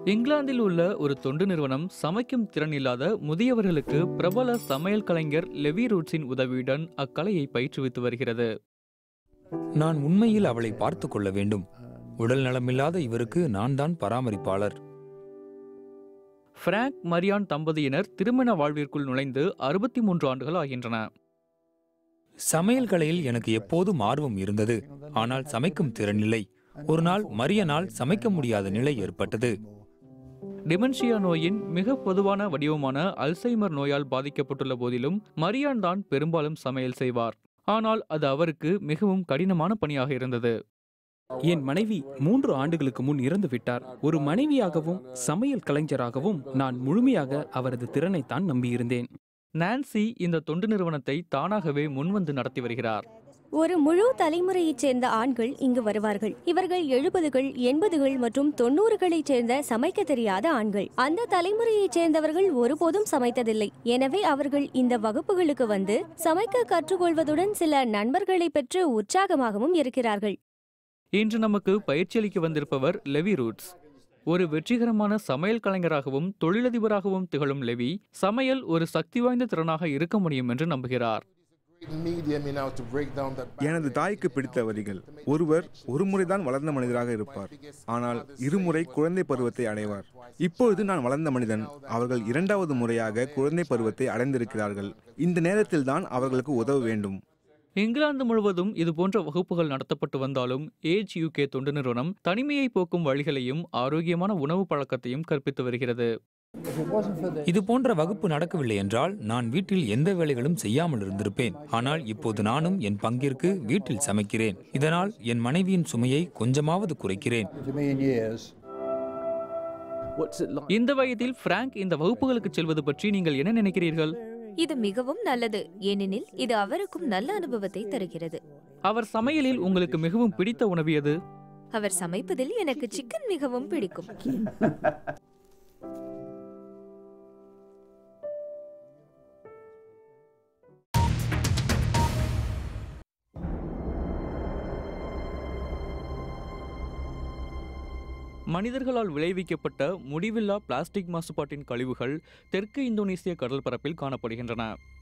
இங்கிலாந்தில் உள்ள ஒரு தொண்டு நிறுவனம் சமைக்கும் திறன் இல்லாத முதியவர்களுக்கு பிரபல சமையல் கலைஞர் லெவி ரூட்ஸின் உதவியுடன் அக்கலையை பயிற்றுவித்து வருகிறது நான் உண்மையில் அவளை பார்த்து கொள்ள வேண்டும் உடல் நலமில்லாத இவருக்கு நான் தான் பராமரிப்பாளர் பிராங்க் மரியான் தம்பதியினர் திருமண வாழ்விற்குள் நுழைந்து அறுபத்தி மூன்று ஆண்டுகள் ஆகின்றன சமையல் கலையில் எனக்கு எப்போதும் ஆர்வம் இருந்தது ஆனால் சமைக்கும் திறன் இல்லை ஒரு நாள் மரியனால் சமைக்க முடியாத நிலை ஏற்பட்டது டிமென்ஷியா நோயின் மிக பொதுவான வடிவமான அல்சைமர் நோயால் பாதிக்கப்பட்டுள்ள போதிலும் மரியான் தான் பெரும்பாலும் சமையல் செய்வார் ஆனால் அது அவருக்கு மிகவும் கடினமான பணியாக இருந்தது என் மனைவி மூன்று ஆண்டுகளுக்கு முன் இறந்து விட்டார் ஒரு மனைவியாகவும் சமையல் கலைஞராகவும் நான் முழுமையாக அவரது திறனைத்தான் நம்பியிருந்தேன் நான்சி இந்த தொண்டு நிறுவனத்தை தானாகவே முன்வந்து நடத்தி வருகிறார் ஒரு முழு தலைமுறையைச் சேர்ந்த ஆண்கள் இங்கு வருவார்கள் இவர்கள் எழுபதுகள் எண்பதுகள் மற்றும் தொண்ணூறுகளைச் சேர்ந்த சமைக்க தெரியாத ஆண்கள் அந்த தலைமுறையைச் சேர்ந்தவர்கள் ஒருபோதும் சமைத்ததில்லை எனவே அவர்கள் இந்த வகுப்புகளுக்கு வந்து சமைக்க கற்றுக்கொள்வதுடன் சில நண்பர்களை பெற்று உற்சாகமாகவும் இருக்கிறார்கள் இன்று நமக்கு பயிற்சியளிக்க வந்திருப்பவர் லெவி ரூட்ஸ் ஒரு வெற்றிகரமான சமையல் கலைஞராகவும் தொழிலதிபராகவும் திகழும் லெவி சமையல் ஒரு சக்தி வாய்ந்த திறனாக இருக்க முடியும் என்று நம்புகிறார் medium in how to break down that எனது தாய்க்கு பிடித்த வரிகள் ஒருவர் ஒரு முறைதான் வளர்ந்த மனிதராக இருப்பார் ஆனால் இருமுறை குழந்தை பருவத்தை அடைவார் இப்பொழுது நான் வளர்ந்த மனிதன் அவர்கள் இரண்டாவது முறையாக குழந்தை பருவத்தை அடைந்திருக்கிறார்கள் இந்த நேரத்தில் தான் அவர்களுக்கு உதவ வேண்டும் இங்கிலாந்து முழுவதும் இதுபோன்ற வகுப்புகள் நடத்தப்பட்டு வந்தாலும் ஏஜ் யூகே தொண்டு நிறுவனம் தனிமையை போக்கும் வழிகளையும் ஆரோக்கியமான உணவு பழக்கத்தையும் கற்பித்து வருகிறது இது போன்ற வகுப்பு நடக்கவில்லை என்றால் நான் வீட்டில் எந்த வேலைகளும் செய்யாமல் இருந்திருப்பேன் ஆனால் இப்போது நானும் என் பங்கிற்கு வீட்டில் சமைக்கிறேன் இதனால் என் மனைவியின் சுமையை கொஞ்சமாவது குறைக்கிறேன் இந்த வயதில் பிராங்க் இந்த வகுப்புகளுக்கு செல்வது பற்றி நீங்கள் என்ன நினைக்கிறீர்கள் இது மிகவும் நல்லது ஏனெனில் இது அவருக்கும் நல்ல அனுபவத்தை தருகிறது அவர் சமையலில் உங்களுக்கு மிகவும் பிடித்த உணவு எது அவர் சமைப்பதில் எனக்கு சிக்கன் மிகவும் பிடிக்கும் மனிதர்களால் விளைவிக்கப்பட்ட முடிவில்லா பிளாஸ்டிக் மாசுபாட்டின் கழிவுகள் தெற்கு இந்தோனேசிய கடல் பரப்பில் காணப்படுகின்றன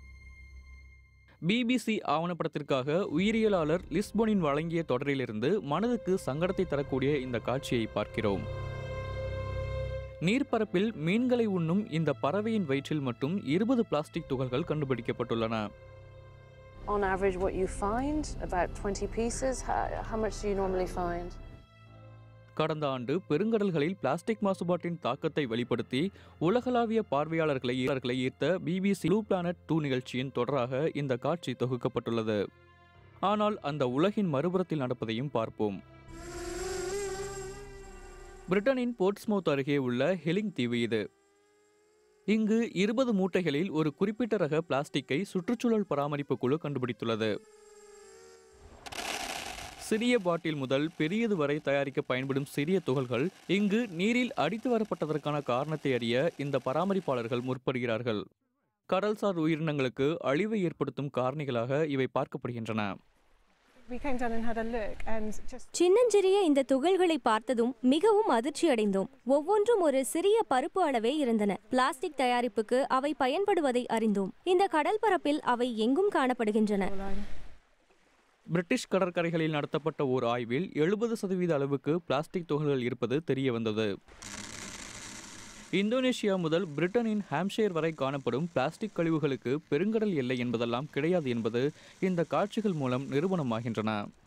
பிபிசி ஆவணப்படத்திற்காக உயிரியலாளர் லிஸ்போனின் வழங்கிய தொடரிலிருந்து மனதுக்கு சங்கடத்தை தரக்கூடிய இந்த காட்சியை பார்க்கிறோம் நீர்ப்பரப்பில் மீன்களை உண்ணும் இந்த பறவையின் வயிற்றில் மட்டும் இருபது பிளாஸ்டிக் துகள்கள் கண்டுபிடிக்கப்பட்டுள்ளன On average, what you find about 20 pieces. How, how much do you normally find? கடந்த ஆண்டு பெருங்கடல்களில் பிளாஸ்டிக் மாசுபாட்டின் தாக்கத்தை வெளிப்படுத்தி உலகளாவிய பார்வையாளர்களை ஈர்களை ஈர்த்த பிபிசி ப்ளூ பிளானட் டூ நிகழ்ச்சியின் தொடராக இந்த காட்சி தொகுக்கப்பட்டுள்ளது ஆனால் அந்த உலகின் மறுபுறத்தில் நடப்பதையும் பார்ப்போம் பிரிட்டனின் போர்ட்ஸ்மவுத் அருகே உள்ள ஹெலிங் தீவு இது இங்கு இருபது மூட்டைகளில் ஒரு குறிப்பிட்ட ரக பிளாஸ்டிக்கை சுற்றுச்சூழல் பராமரிப்பு குழு கண்டுபிடித்துள்ளது சிறிய பாட்டில் முதல் பெரியது வரை தயாரிக்க பயன்படும் சிறிய துகள்கள் இங்கு நீரில் அடித்து வரப்பட்டதற்கான காரணத்தை அறிய இந்த பராமரிப்பாளர்கள் முற்படுகிறார்கள் கடல்சார் உயிரினங்களுக்கு அழிவை ஏற்படுத்தும் காரணிகளாக இவை பார்க்கப்படுகின்றன We came down and had a look and just சின்னஞ்சிறிய இந்த துகள்களை பார்த்ததும் மிகவும் அதிர்ச்சி அடைந்தோம் ஒவ்வொன்றும் ஒரு சிறிய பருப்பு அளவே இருந்தன பிளாஸ்டிக் தயாரிப்புக்கு அவை பயன்படுவதை அறிந்தோம் இந்த கடல் பரப்பில் அவை எங்கும் காணப்படுகின்றன பிரிட்டிஷ் கடற்கரைகளில் நடத்தப்பட்ட ஓர் ஆய்வில் எழுபது சதவீத அளவுக்கு பிளாஸ்டிக் துகள்கள் இருப்பது தெரிய வந்தது இந்தோனேஷியா முதல் பிரிட்டனின் ஹாம்ஷேர் வரை காணப்படும் பிளாஸ்டிக் கழிவுகளுக்கு பெருங்கடல் எல்லை என்பதெல்லாம் கிடையாது என்பது இந்த காட்சிகள் மூலம் நிரூபணமாகின்றன